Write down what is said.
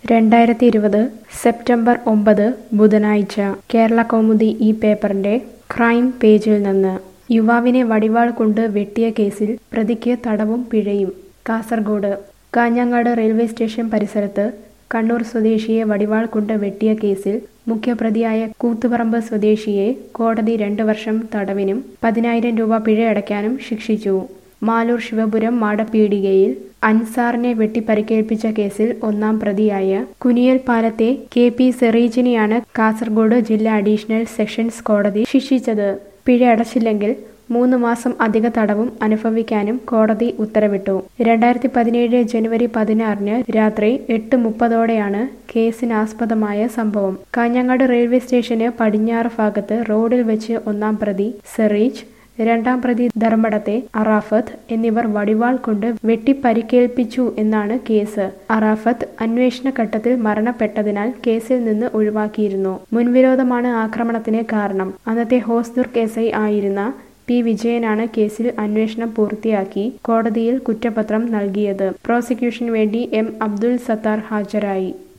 രണ്ടായിരത്തി ഇരുപത് സെപ്റ്റംബർ ഒമ്പത് ബുധനാഴ്ച കേരള കൗമുദി ഈ പേപ്പറിന്റെ ക്രൈം പേജിൽ നിന്ന് യുവാവിനെ വടിവാൾ കൊണ്ട് വെട്ടിയ കേസിൽ പ്രതിക്ക് തടവും പിഴയും കാസർഗോഡ് കാഞ്ഞങ്ങാട് റെയിൽവേ സ്റ്റേഷൻ പരിസരത്ത് കണ്ണൂർ സ്വദേശിയെ വടിവാൾ കൊണ്ട് വെട്ടിയ കേസിൽ മുഖ്യപ്രതിയായ കൂത്തുപറമ്പ് സ്വദേശിയെ കോടതി രണ്ട് വർഷം തടവിനും പതിനായിരം രൂപ പിഴയടയ്ക്കാനും ശിക്ഷിച്ചു മാലൂർ ശിവപുരം മാടപ്പീടികയിൽ അൻസാറിനെ വെട്ടിപ്പരിക്കേൽപ്പിച്ച കേസിൽ ഒന്നാം പ്രതിയായ കുനിയൽ പാലത്തെ കെ പി സെറീജിനെയാണ് കാസർഗോഡ് ജില്ലാ അഡീഷണൽ സെഷൻസ് കോടതി ശിക്ഷിച്ചത് പിഴ അടച്ചില്ലെങ്കിൽ മൂന്ന് മാസം അധിക തടവും അനുഭവിക്കാനും കോടതി ഉത്തരവിട്ടു രണ്ടായിരത്തി പതിനേഴ് ജനുവരി പതിനാറിന് രാത്രി എട്ട് മുപ്പതോടെയാണ് കേസിനാസ്പദമായ സംഭവം കാഞ്ഞങ്ങാട് റെയിൽവേ സ്റ്റേഷന് പടിഞ്ഞാറ് ഭാഗത്ത് റോഡിൽ വെച്ച് ഒന്നാം പ്രതി സെറീജ് രണ്ടാം പ്രതി ധർമ്മടത്തെ അറാഫത്ത് എന്നിവർ വടിവാൾ കൊണ്ട് വെട്ടിപ്പരിക്കേൽപ്പിച്ചു എന്നാണ് കേസ് അറാഫത്ത് അന്വേഷണ ഘട്ടത്തിൽ മരണപ്പെട്ടതിനാൽ കേസിൽ നിന്ന് ഒഴിവാക്കിയിരുന്നു മുൻവിരോധമാണ് ആക്രമണത്തിന് കാരണം അന്നത്തെ ഹോസ്ദുർഗ് എസ് ഐ ആയിരുന്ന പി വിജയനാണ് കേസിൽ അന്വേഷണം പൂർത്തിയാക്കി കോടതിയിൽ കുറ്റപത്രം നൽകിയത് പ്രോസിക്യൂഷന് വേണ്ടി എം അബ്ദുൽ സത്താർ ഹാജരായി